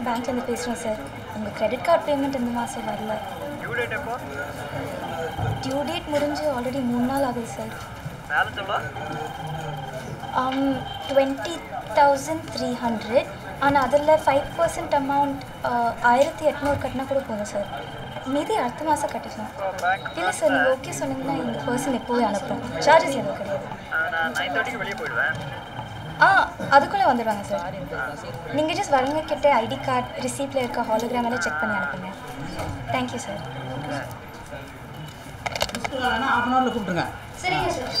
பேங்க்லேருந்து பேசுகிறோம் சார் உங்கள் கிரெடிட் கார்டு பேமெண்ட் இந்த மாதம் வரல டியூ டேட் எப்போ டியூ டேட் முடிஞ்சு ஆல்ரெடி மூணு நாள் ஆகுது சார் பேலன்ஸ் எவ்வளோ டுவெண்ட்டி தௌசண்ட் த்ரீ ஹண்ட்ரட் ஆனால் அதில் ஃபைவ் பர்சன்ட் அமௌண்ட் ஆயிரத்தி எட்நூறு கட்டினா கூட போதும் சார் மீதி அடுத்த மாதம் கட்டிக்கலாம் இல்லை சார் நீங்கள் ஓகே சொன்னீங்கன்னா இந்த பர்சன் எப்போவே அனுப்புகிறோம் சார்ஜஸ் எதுவும் கிடையாது நான் நைன் தேர்ட்டிக்கு வெளியே போயிடுவேன் ஆ அதுக்குள்ளே வந்துடுவாங்க சார் நீங்கள் ஜஸ்ட் வரவங்க கிட்ட ஐடி கார்டு ரிசீப்டில் இருக்க ஹாலோகிராம் எல்லாம் செக் பண்ணி அனுப்புங்க தேங்க்யூ சார் வேணா ஹாஃப் அன் ஹவரில் கூப்பிட்டுருங்க சரிங்க sir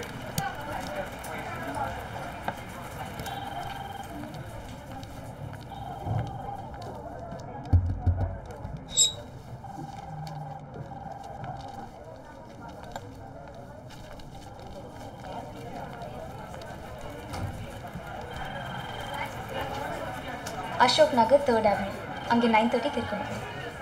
Ashok Nagar third avenue அங்கே நைன் தேர்ட்டிக்கு இருக்கணும்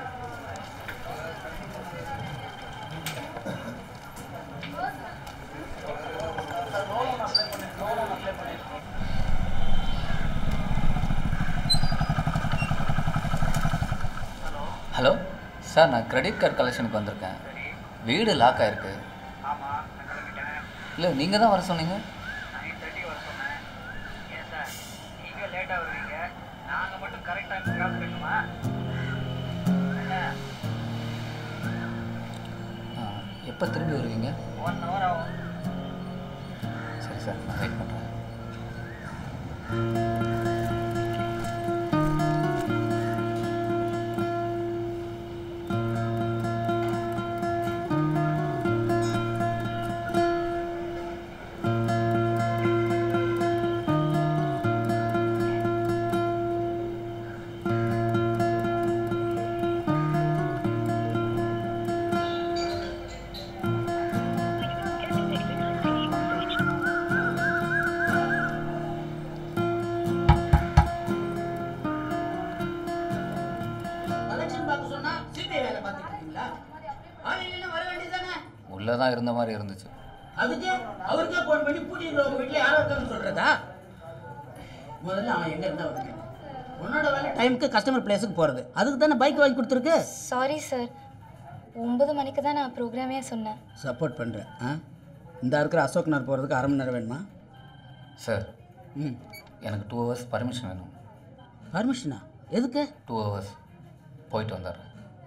ஹலோ சார் நான் கிரெடிட் கார்டு கலெக்ஷனுக்கு வந்திருக்கேன் வீடு லாக் ஆயிருக்கு ஆமாம் நான் கிளம்பிட்டேன் இல்லை நீங்கள் தான் வர சொன்னீங்க நைன் தேர்ட்டிக்கு வர சொன்னேன் ஏன் சார் நீங்கள் லேட்டாக வருவீங்க நாங்கள் மட்டும் கரெக்ட் டைம் ட்ராப் பண்ணணுமா என்ன எப்போ திரும்பி வருவீங்க ஒன் ஹவர் ஆகும் சரி சார் நான் வெயிட் பண்ணுறேன் கலெக்ஷன் பார்க்க சொன்னா சிபிஐ வேலை பார்த்துட்டு இருக்கீங்களா ஆன்லைன்ல வர வேண்டியதானே உள்ளே தான் இருந்த மாதிரி இருந்துச்சு அதுக்கு அவருக்கே ஃபோன் பண்ணி பூட்டிட்டு உங்க வீட்டில் யாரோ இருக்கான்னு சொல்றதா முதல்ல அவன் எங்க இருந்தா வருது உன்னோட வேலை டைமுக்கு கஸ்டமர் பிளேஸுக்கு போறது அதுக்கு தானே பைக் வாங்கி கொடுத்துருக்கு சாரி சார் ஒன்பது மணிக்கு தான் நான் ப்ரோக்ராமே சொன்னேன் சப்போர்ட் பண்ணுறேன் ஆ இந்த இருக்கிற அசோக் நகர் போகிறதுக்கு அரை மணி நேரம் வேணுமா சார் ம் எனக்கு டூ ஹவர்ஸ் பர்மிஷன் வேணும் பர்மிஷனா எதுக்கு டூ ஹவர்ஸ் போயிட்டு வந்துடுறேன்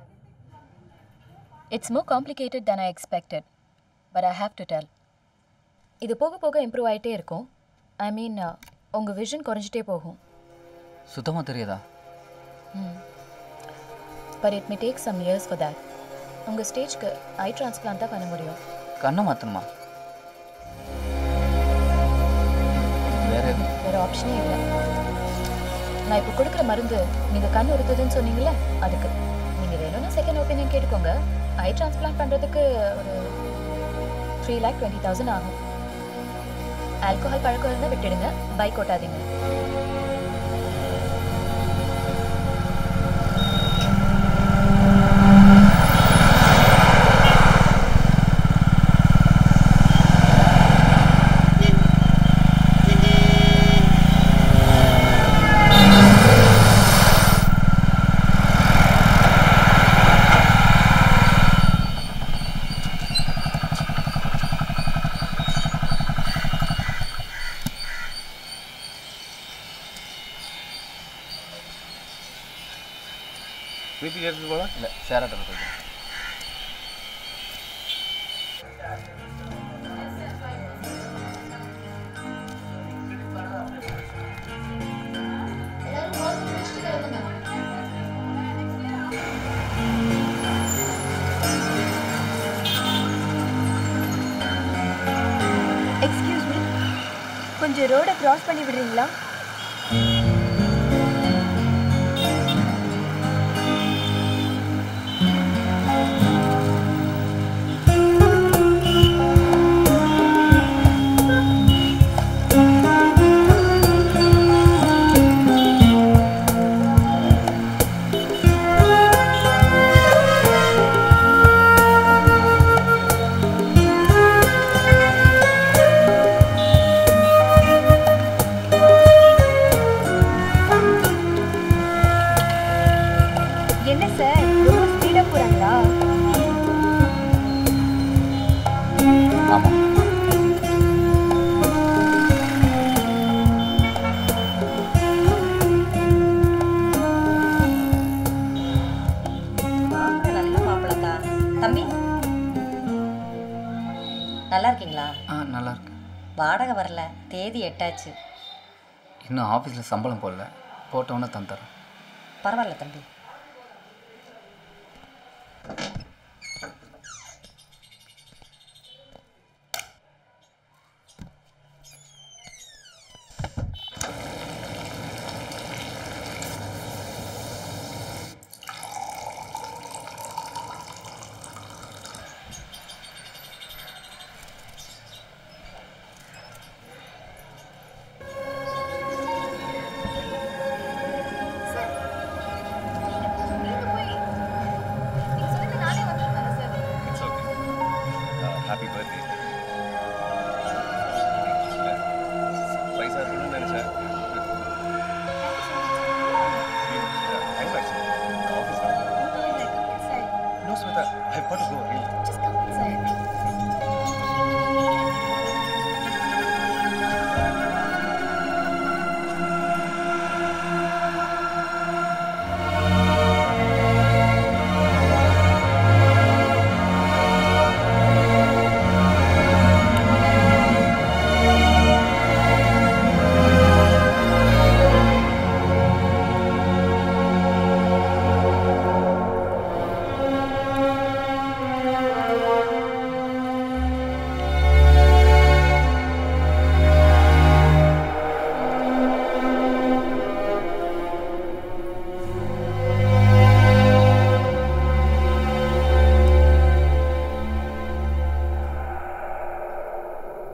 It's more complicated than I expected, but I have to tell. இது போக போக இம்ப்ரூவ் ஆகிட்டே இருக்கும் ஐ மீன் உங்கள் விஷன் குறைஞ்சிட்டே போகும் சுத்தமாக தெரியாதா but it may take some years for that உங்கள் ஸ்டேஜ்க்கு ஐ டிரான்ஸ்பிளான் தான் பண்ண முடியும் கண்ணை மாற்றணுமா வேற எது வேறு ஆப்ஷனே இல்லை நான் இப்போ கொடுக்குற மருந்து நீங்கள் கண் உறுத்துதுன்னு சொன்னீங்கல்ல அதுக்கு நீங்கள் வேணும்னா செகண்ட் ஒப்பீனியன் கேட்டுக்கோங்க ஐ டிரான்ஸ்பிளான் பண்ணுறதுக்கு ஒரு த்ரீ லேக் டுவெண்ட்டி தௌசண்ட் ஆகும் ஆல்கோஹால் பழக்கம் இருந்தால் விட்டுடுங்க பைக் ஓட்டாதீங்க வீட்டுக்கு எடுத்துட்டு போகலாம் இல்லை சேராட்டம் போயிட்டு எக்ஸ்கியூஸ் மீ கொஞ்சம் ரோடை கிராஸ் பண்ணி விடுறீங்களா என்ன சார் ரொம்ப ஸ்பீடாக போகிறாங்களா ஆமாம் மாப்பிள்ளை நல்ல மாப்பிள்ளக்கா தம்பி நல்லா இருக்கீங்களா ஆ நல்லா இருக்கு வாடகை வரல தேதி எட்டாச்சு இன்னும் ஆஃபீஸில் சம்பளம் போடல போட்டோன்னே தந்துடுறேன் பரவாயில்ல தம்பி It's okay. Uh, happy birthday. பைசா இருக்கணும்னு நினைச்சேன் I'm actually. Office. No, Smita, I've got to go. Really. Just come